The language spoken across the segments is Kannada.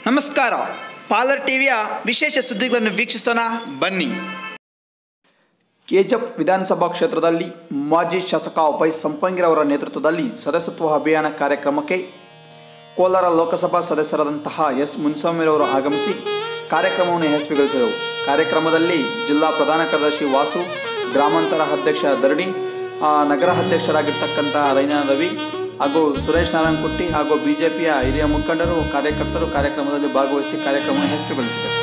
ನಮಸ್ಕಾರ ಪಾಲರ್ ಟಿವಿಯ ವಿಶೇಷ ಸುದ್ದಿಗಳನ್ನು ವೀಕ್ಷಿಸೋಣ ಬನ್ನಿ ಕೆಜಪ್ ವಿಧಾನಸಭಾ ಕ್ಷೇತ್ರದಲ್ಲಿ ಮಾಜಿ ಶಾಸಕ ವೈ ಸಂಪಂಗಿರವರ ನೇತೃತ್ವದಲ್ಲಿ ಸದಸ್ಯತ್ವ ಅಭಿಯಾನ ಕಾರ್ಯಕ್ರಮಕ್ಕೆ ಕೋಲಾರ ಲೋಕಸಭಾ ಸದಸ್ಯರಾದಂತಹ ಎಸ್ ಮುನ್ಸ್ವಾಮಿರವರು ಆಗಮಿಸಿ ಕಾರ್ಯಕ್ರಮವನ್ನು ಯಶಸ್ವಿಗೊಳಿಸಿದರು ಕಾರ್ಯಕ್ರಮದಲ್ಲಿ ಜಿಲ್ಲಾ ಪ್ರಧಾನ ಕಾರ್ಯದರ್ಶಿ ವಾಸು ಗ್ರಾಮಾಂತರ ಅಧ್ಯಕ್ಷ ಧರಣಿ ಆ, ನಗರ ಅಧ್ಯಕ್ಷರಾಗಿರ್ತಕ್ಕಂತಹ ರೈನಾ ರವಿ ಹಾಗೂ ಸುರೇಶ್ ನಾರಾಯಣ ಕುಟ್ಟಿ ಹಾಗೂ ಬಿಜೆಪಿಯ ಹಿರಿಯ ಮುಖಂಡರು ಕಾರ್ಯಕರ್ತರು ಕಾರ್ಯಕ್ರಮದಲ್ಲಿ ಭಾಗವಹಿಸಿ ಕಾರ್ಯಕ್ರಮವನ್ನು ಯಶಸ್ವಿಗೊಳಿಸಿದರು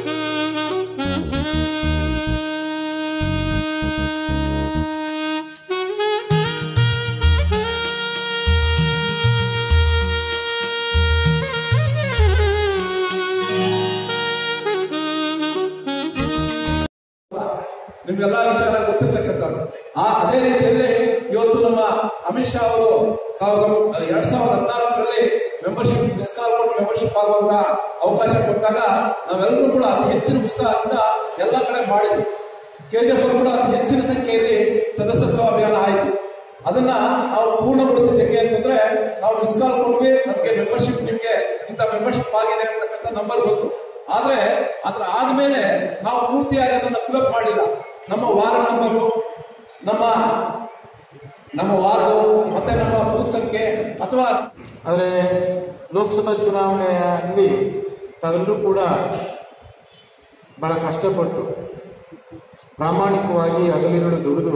ನಿಮ್ಗೆಲ್ಲ ವಿಚಾರ ಗೊತ್ತಿರ್ತಕ್ಕಂಥದ್ದು ಆ ಅದೇ ರೀತಿಯಲ್ಲಿ ಇವತ್ತು ನಮ್ಮ ಅಮಿತ್ ಶಾ ಅವರು ಸಾವಿರದ ಎರಡ್ ಸಾವಿರದ ಹದಿನಾಲ್ಕರಲ್ಲಿ ಮೆಂಬರ್ಶಿಪ್ ಮಿಸ್ ಕಾಲ್ ಕೊಟ್ಟು ಮೆಂಬರ್ಶಿಪ್ ಆಗುವಂತ ಅವಕಾಶ ಕೊಟ್ಟಾಗ ನಾವೆಲ್ಲರೂ ಕೂಡ ಅತಿ ಹೆಚ್ಚಿನ ಉತ್ಸಾಹದಿಂದ ಎಲ್ಲ ಕಡೆ ಮಾಡಿದ್ವಿ ಕೆಜಿಎಫ್ ಕೂಡ ಅತಿ ಹೆಚ್ಚಿನ ಸಂಖ್ಯೆಯಲ್ಲಿ ಸದಸ್ಯತ್ವ ಅಭಿಯಾನ ಆಯಿತು ಅದನ್ನ ನಾವು ಪೂರ್ಣಗೊಳಿಸಿದ ಹೆಂಗೆ ಅಂತಂದ್ರೆ ನಾವು ಮಿಸ್ ಕಾಲ್ ಕೊಟ್ವಿ ನಮಗೆ ಮೆಂಬರ್ಶಿಪ್ ನಿಮ್ಗೆ ಇಂಥ ಮೆಂಬರ್ಶಿಪ್ ಆಗಿದೆ ಅಂತಕ್ಕಂಥ ನಂಬರ್ ಗೊತ್ತು ಆದ್ರೆ ಅದ್ರ ಆದ್ಮೇಲೆ ನಾವು ಪೂರ್ತಿಯಾಗಿ ಅದನ್ನ ಫಿಲಪ್ ಮಾಡಿಲ್ಲ ನಮ್ಮ ವಾರ್ಡ್ ನಂಬರು ನಮ್ಮ ನಮ್ಮ ವಾರ್ಡು ಮತ್ತೆ ನಮ್ಮ ಬೂತ್ ಸಂಖ್ಯೆ ಅಥವಾ ಆದರೆ ಲೋಕಸಭಾ ಚುನಾವಣೆಯಲ್ಲಿ ತಾವೆಲ್ಲರೂ ಕೂಡ ಬಹಳ ಕಷ್ಟಪಟ್ಟು ಪ್ರಾಮಾಣಿಕವಾಗಿ ಹಗಲಿರುಳು ದುಡಿದು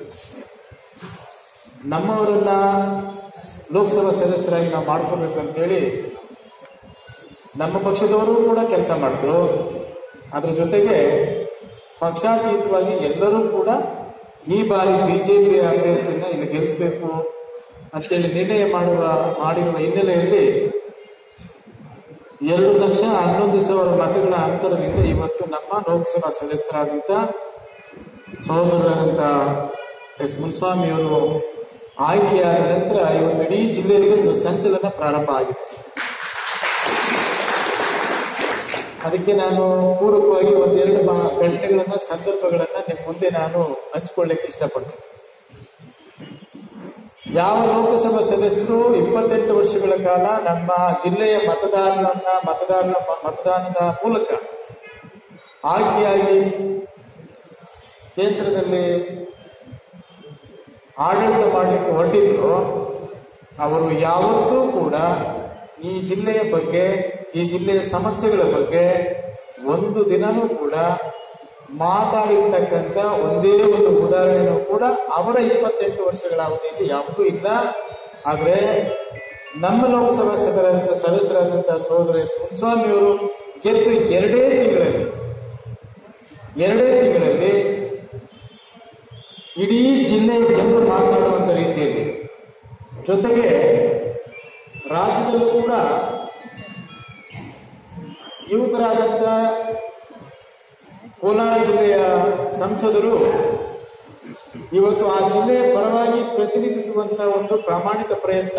ನಮ್ಮವರನ್ನ ಲೋಕಸಭಾ ಸದಸ್ಯರಾಗಿ ನಾವು ಮಾಡ್ಕೋಬೇಕಂತೇಳಿ ನಮ್ಮ ಪಕ್ಷದವರು ಕೂಡ ಕೆಲಸ ಮಾಡಿದ್ರು ಅದ್ರ ಜೊತೆಗೆ ಪಕ್ಷಾತೀತವಾಗಿ ಎಲ್ಲರೂ ಕೂಡ ಈ ಬಾರಿ ಬಿಜೆಪಿ ಅಭ್ಯರ್ಥಿನ ಇಲ್ಲಿ ಗೆಲ್ಲಿಸಬೇಕು ಅಂತೇಳಿ ನಿರ್ಣಯ ಮಾಡುವ ಮಾಡಿರುವ ಹಿನ್ನೆಲೆಯಲ್ಲಿ ಎರಡು ಲಕ್ಷ ಹನ್ನೊಂದು ಸಾವಿರ ಮತಗಳ ಅಂತರದಿಂದ ಇವತ್ತು ನಮ್ಮ ಲೋಕಸಭಾ ಸದಸ್ಯರಾದಂಥ ಸಹೋದರರಾದಂಥ ಎಸ್ ಮುನ್ಸ್ವಾಮಿಯವರು ಆಯ್ಕೆಯಾದ ನಂತರ ಇವತ್ತು ಇಡೀ ಜಿಲ್ಲೆಯಲ್ಲಿ ಒಂದು ಸಂಚಲನ ಪ್ರಾರಂಭ ಆಗಿದೆ ಅದಕ್ಕೆ ನಾನು ಪೂರಕವಾಗಿ ಒಂದೆರಡು ಮಾ- ಘಟನೆಗಳನ್ನ ಸಂದರ್ಭಗಳನ್ನ ನಿಮ್ಮ ಮುಂದೆ ನಾನು ಹಂಚ್ಕೊಳ್ಳಿಕ್ಕೆ ಇಷ್ಟಪಡ್ತೀನಿ ಯಾವ ಲೋಕಸಭಾ ಸದಸ್ಯರು ಇಪ್ಪತ್ತೆಂಟು ವರ್ಷಗಳ ಕಾಲ ನಮ್ಮ ಜಿಲ್ಲೆಯ ಮತದಾರರನ್ನ ಮತದಾರನ ಮತದಾನದ ಮೂಲಕ ಆಯ್ಕೆಯಾಗಿ ಕೇಂದ್ರದಲ್ಲಿ ಆಡಳಿತ ಮಾಡಲಿಕ್ಕೆ ಹೊರಟಿದ್ರು ಅವರು ಯಾವತ್ತೂ ಕೂಡ ಈ ಜಿಲ್ಲೆಯ ಬಗ್ಗೆ ಈ ಜಿಲ್ಲೆಯ ಸಮಸ್ಯೆಗಳ ಬಗ್ಗೆ ಒಂದು ದಿನನೂ ಕೂಡ ಮಾತಾಡಿರ್ತಕ್ಕಂಥ ಒಂದೇ ಒಂದು ಉದಾಹರಣೆನೂ ಕೂಡ ಅವರ ಇಪ್ಪತ್ತೆಂಟು ವರ್ಷಗಳ ಅವಧಿಯಲ್ಲಿ ಯಾವುದೂ ಇಲ್ಲ ಆದರೆ ನಮ್ಮ ಲೋಕಸಭಾ ಸದಸ್ಯರಾದಂಥ ಸದಸ್ಯರಾದಂಥ ಸಹೋದರ ಎಸ್ ಮುನ್ಸ್ವಾಮಿಯವರು ಗೆದ್ದು ಎರಡೇ ತಿಂಗಳಲ್ಲಿ ಎರಡೇ ತಿಂಗಳಲ್ಲಿ ಇಡೀ ಜಿಲ್ಲೆಯ ಜನರು ಮಾತನಾಡುವಂತ ರೀತಿಯಲ್ಲಿ ಜೊತೆಗೆ ರಾಜ್ಯದಲ್ಲೂ ಕೂಡ ಯುವಕರಾದಂಥ ಕೋಲಾರ ಜಿಲ್ಲೆಯ ಸಂಸದರು ಇವತ್ತು ಆ ಜಿಲ್ಲೆಯ ಪರವಾಗಿ ಪ್ರತಿನಿಧಿಸುವಂತ ಒಂದು ಪ್ರಾಮಾಣಿಕ ಪ್ರಯತ್ನ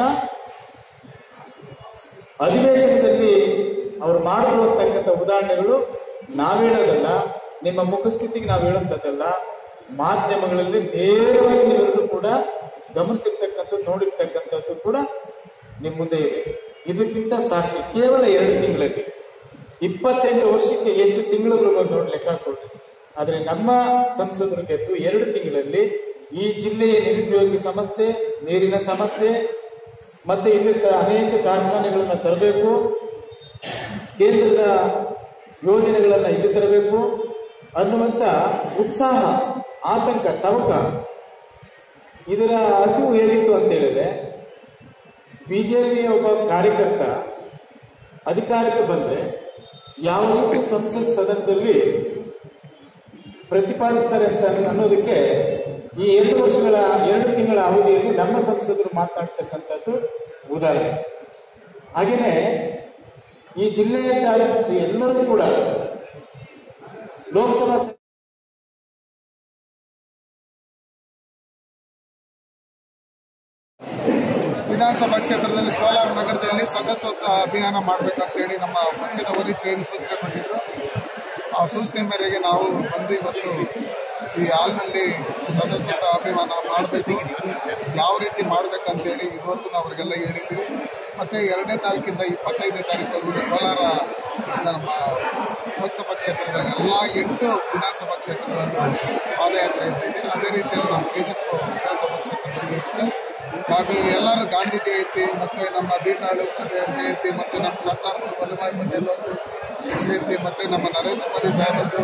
ಅಧಿವೇಶನದಲ್ಲಿ ಅವರು ಮಾಡಿರುವಂತಕ್ಕಂಥ ಉದಾಹರಣೆಗಳು ನಾವೇಳೋದಲ್ಲ ನಿಮ್ಮ ಮುಖಸ್ಥಿತಿಗೆ ನಾವು ಹೇಳುವಂಥದ್ದಲ್ಲ ಮಾಧ್ಯಮಗಳಲ್ಲಿ ನೇರವಾಗಿ ನೀವೆಲ್ಲರೂ ಕೂಡ ಗಮನಿಸಿರ್ತಕ್ಕಂಥದ್ದು ನೋಡಿರ್ತಕ್ಕಂಥದ್ದು ಕೂಡ ನಿಮ್ಮ ಮುಂದೆ ಇದೆ ಇದಕ್ಕಿಂತ ಸಾಕ್ಷಿ ಕೇವಲ ಎರಡು ತಿಂಗಳಲ್ಲಿ ಇಪ್ಪತ್ತೆಂಟು ವರ್ಷಕ್ಕೆ ಎಷ್ಟು ತಿಂಗಳು ಬರ್ಬೋದು ನೋಡಿ ಲೆಕ್ಕ ಹಾಕೊಳ್ರಿ ಆದ್ರೆ ನಮ್ಮ ಸಂಸದರು ಗೆದ್ದು ಎರಡು ತಿಂಗಳಲ್ಲಿ ಈ ಜಿಲ್ಲೆಯ ನಿರುದ್ಯೋಗಿ ಸಮಸ್ಯೆ ನೀರಿನ ಸಮಸ್ಯೆ ಮತ್ತೆ ಇನ್ನಿತರ ಅನೇಕ ಕಾರ್ಖಾನೆಗಳನ್ನ ತರಬೇಕು ಕೇಂದ್ರದ ಯೋಜನೆಗಳನ್ನ ಇಲ್ಲಿ ತರಬೇಕು ಅನ್ನುವಂತ ಉತ್ಸಾಹ ಆತಂಕ ತವಕ ಇದರ ಹಸಿವು ಹೇಗಿತ್ತು ಅಂತ ಹೇಳಿದ್ರೆ ಬಿಜೆಪಿಯ ಒಬ್ಬ ಕಾರ್ಯಕರ್ತ ಅಧಿಕಾರಕ್ಕೆ ಬಂದ್ರೆ ಯಾವ ರೀತಿ ಸಂಸತ್ ಸದನದಲ್ಲಿ ಪ್ರತಿಪಾದಿಸ್ತಾರೆ ಅಂತ ಅನ್ನೋದಕ್ಕೆ ಈ ಎರಡು ವರ್ಷಗಳ ಎರಡು ತಿಂಗಳ ಅವಧಿಯಲ್ಲಿ ನಮ್ಮ ಸಂಸದರು ಮಾತನಾಡ್ತಕ್ಕಂಥದ್ದು ಉದಾಹರಣೆ ಹಾಗೇನೆ ಈ ಜಿಲ್ಲೆಯ ಎಲ್ಲರೂ ಕೂಡ ಲೋಕಸಭಾ ಸ- ವಿಧಾನಸಭಾ ಕ್ಷೇತ್ರದಲ್ಲಿ ಕೋಲಾರ ನಗರದಲ್ಲಿ ಸದಸ್ಯತ್ವ ಅಭಿಯಾನ ಮಾಡಬೇಕಂತ ಹೇಳಿ ನಮ್ಮ ಪಕ್ಷದ ವರಿಷ್ಠರು ಸೂಚನೆ ಕೊಟ್ಟಿದ್ರು ಆ ಸೂಚನೆ ಮೇರೆಗೆ ನಾವು ಬಂದು ಇವತ್ತು ಈ ಹಾಲ್ನಲ್ಲಿ ಸದಸ್ಯತ್ವ ಅಭಿಯಾನ ಮಾಡಬೇಕು ಯಾವ ರೀತಿ ಮಾಡ್ಬೇಕಂತೇಳಿ ಇದುವರೆಗೂ ನಾವು ಅವರಿಗೆಲ್ಲ ಹೇಳಿದ್ದೀವಿ ಮತ್ತೆ ಎರಡನೇ ತಾರೀಕಿಂದ ಇಪ್ಪತ್ತೈದನೇ ತಾರೀಕುವರೆಗೂ ಕೋಲಾರ ನಮ್ಮ ಲೋಕಸಭಾ ಕ್ಷೇತ್ರದ ಎಲ್ಲ ಎಂಟು ವಿಧಾನಸಭಾ ಕ್ಷೇತ್ರಗಳಲ್ಲೂ ಪಾದಯಾತ್ರೆ ಇರ್ತಾ ಇದೆ ಅದೇ ರೀತಿಯಲ್ಲಿ ನಮ್ಮ ಕೆಜಿಎಫ್ ವಿಧಾನಸಭಾ ಕ್ಷೇತ್ರದಲ್ಲಿ ಇರುತ್ತೆ ಹಾಗೂ ಎಲ್ಲರೂ ಗಾಂಧಿ ಜಯಂತಿ ಮತ್ತೆ ನಮ್ಮ ದೀನಾಳು ಅದೇ ಜಯಂತಿ ಮತ್ತೆ ನಮ್ಮ ಸರ್ದಾರ್ ವಲ್ಲಭಾಯ್ ಪಟೇಲ್ ಅವರು ಜಯಂತಿ ಮತ್ತೆ ನಮ್ಮ ನರೇಂದ್ರ ಮೋದಿ ಸಾಹೇಬರದು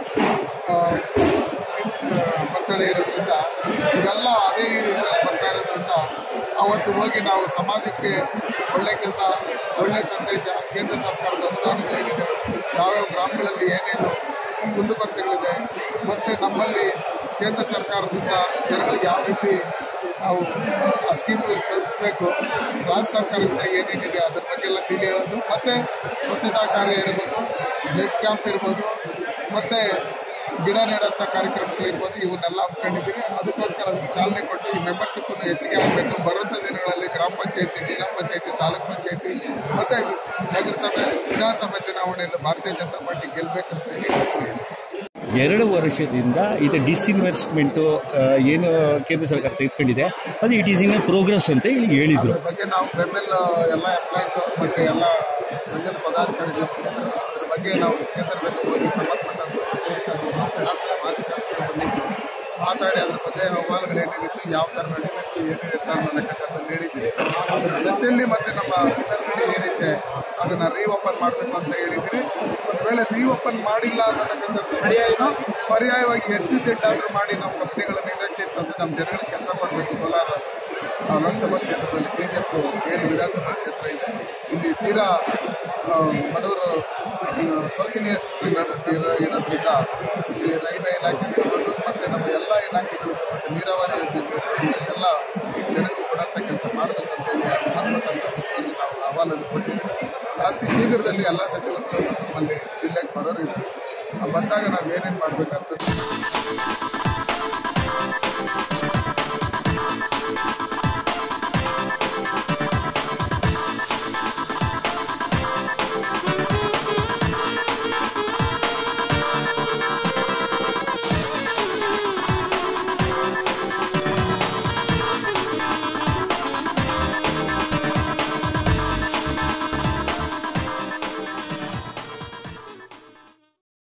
ಬರ್ತಡೇ ಇರೋದ್ರಿಂದ ಇದೆಲ್ಲ ಅದೇ ಬರ್ತಾ ಇರೋದ್ರಿಂದ ಅವತ್ತು ಹೋಗಿ ನಾವು ಸಮಾಜಕ್ಕೆ ಒಳ್ಳೆ ಕೆಲಸ ಒಳ್ಳೆ ಸಂದೇಶ ಕೇಂದ್ರ ಸರ್ಕಾರದ ಅನುದಾನಗಳೇನಿದೆ ಯಾವ್ಯಾವ ಗ್ರಾಮಗಳಲ್ಲಿ ಏನೇನು ಕುಂದುಕೊರತೆಗಳಿದೆ ಮತ್ತೆ ನಮ್ಮಲ್ಲಿ ಕೇಂದ್ರ ಸರ್ಕಾರದಿಂದ ಜನಗಳಿಗೆ ಯಾವ ರೀತಿ ನಾವು ಆ ಸ್ಕೀಮ್ಗಳು ತಲುಪಬೇಕು ರಾಜ್ಯ ಸರ್ಕಾರದಿಂದ ಏನೇನಿದೆ ಅದ್ರ ಬಗ್ಗೆ ಎಲ್ಲ ತಿಳಿ ಹೇಳೋದು ಮತ್ತೆ ಸ್ವಚ್ಛತಾ ಕಾರ್ಯ ಇರ್ಬೋದು ಬ್ಲಡ್ ಕ್ಯಾಂಪ್ ಇರ್ಬೋದು ಮತ್ತೆ ಗಿಡ ನೆಡಂಥ ಕಾರ್ಯಕ್ರಮಗಳಿರ್ಬೋದು ಇವನ್ನೆಲ್ಲ ಹಮ್ಮಿಕೊಂಡಿದ್ದೀವಿ ಅದಕ್ಕೋಸ್ಕರ ಅದಕ್ಕೆ ಚಾಲನೆ ಕೊಟ್ಟು ಈ ಮೆಂಬರ್ಶಿಪ್ ಅನ್ನು ಹೆಚ್ಚಿಗೆ ಆಗಬೇಕು ಬರುವಂಥ ದಿನಗಳಲ್ಲಿ ಗ್ರಾಮ ಪಂಚಾಯತಿ ಜಿಲ್ಲಾ ಪಂಚಾಯತಿ ತಾಲೂಕ್ ಪಂಚಾಯತಿ ಮತ್ತೆ ನಗರಸಭೆ ವಿಧಾನಸಭೆ ಚುನಾವಣೆಯಲ್ಲಿ ಭಾರತೀಯ ಜನತಾ ಪಾರ್ಟಿ ಗೆಲ್ಬೇಕಂತ ಹೇಳಿ ಎರಡು ವರ್ಷದಿಂದ ಇದು ಡಿಸ್ಇನ್ವೆಸ್ಟ್ಮೆಂಟ್ ಏನು ಕೇಂದ್ರ ಸರ್ಕಾರ ತೆಗೆದುಕೊಂಡಿದೆ ಅದು ಇಟ್ ಈಸ್ ಇನ್ ಪ್ರೋಗ್ರೆಸ್ ಅಂತ ಹೇಳಿ ಹೇಳಿದ್ರು ಅದ್ರ ಬಗ್ಗೆ ನಾವು ಬೆಂಬಲ ಎಲ್ಲ ಎಂಪ್ಲಾಯೀಸ್ ಮತ್ತೆ ಎಲ್ಲ ಸಂಘದ ಪದಾಧಿಕಾರಿಗಳು ಬಂದಿದ್ರು ಅದ್ರ ಬಗ್ಗೆ ನಾವು ಕೇಂದ್ರದಲ್ಲಿ ಹೋಗಿ ಸಂಬಂಧಪಟ್ಟ ಸಚಿವರು ಶಾಸಕ ಮಾಜಿ ಶಾಸಕರು ಬಂದಿದ್ರು ಮಾತಾಡಿ ಅದ್ರ ಬಗ್ಗೆ ಅಹವಾಲುಗಳು ಏನೇನಿತ್ತು ಯಾವ ಥರ ನಡಿಬೇಕು ಏನಿದೆ ಅನ್ನೋ ಲೆಕ್ಕಾಚಾರದಲ್ಲಿ ಹೇಳಿದ್ವಿ ಅದ್ರ ಜೊತೆಯಲ್ಲಿ ಮತ್ತೆ ನಮ್ಮ ಇನ್ನೊಂದು ಏನಿದೆ ಅದನ್ನ ರೀಓಪನ್ ಮಾಡಬೇಕು ಅಂತ ಹೇಳಿದ್ರಿ ಒಂದು ವೇಳೆ ರೀಓಪನ್ ಮಾಡಿಲ್ಲ ಅನ್ನೋ ಲೆಕ್ಕಾಚಾರದಲ್ಲಿ ಪರ್ಯಾಯವಾಗಿ ಎಸ್ ಸಿ ಸೆಟ್ ಆದ್ರೂ ಮಾಡಿ ನಾವು ಕಂಪ್ನಿಗಳನ್ನು ಇಂಡಸ್ಟ್ರಿ ತಂದು ನಮ್ಮ ಜನಗಳಿಗೆ ಕೆಲಸ ಮಾಡಬೇಕು ಕೋಲಾರ ಆ, ಲೋಕಸಭಾ ಕ್ಷೇತ್ರದಲ್ಲಿ ಕೆಜಿಎಫ್ ಏನು ವಿಧಾನಸಭಾ ಕ್ಷೇತ್ರ ಇದೆ ಇಲ್ಲಿ ತೀರಾ ಆ, ಬಡವರು ಆ, ಶೋಚನೀಯ ಸ್ಥಿತಿ ನಡ್- ಇರ- ಇರೋದ್ರಿಂದ ಇಲ್ಲಿ ರೈಲ್ವೆ ಇಲಾಖೆ ಇರ್ಬೋದು ಮತ್ತೆ ನಮ್ಮ ಎಲ್ಲ ಇಲಾಖೆಗಳು ಮತ್ತೆ ನೀರಾವರಿ ಇರ್ಬೋದು, ಎಲ್ಲ ಜನಗಳು ಕೊಡಂತ ಕೆಲಸ ಮಾಡಬೇಕು ಅಂತ ಹೇಳಿ ಸಂಬಂಧಪಟ್ಟಂತ ಸಚಿವರಿಗೆ ನಾವು ಅಹವಾಲನ್ನು ಕೊಟ್ಟಿದ್ದೀವಿ ಅತಿ ಶೀಘ್ರದಲ್ಲಿ ಎಲ್ಲ ಸಚಿವರು ನಮ್ಮಲ್ಲಿ ಜಿಲ್ಲೆಗೆ ಬರೋರು ಇದ್ದಾರೆ ಬಂದಾಗ ನಾವು ಏನೇನು ಮಾಡಬೇಕಂತ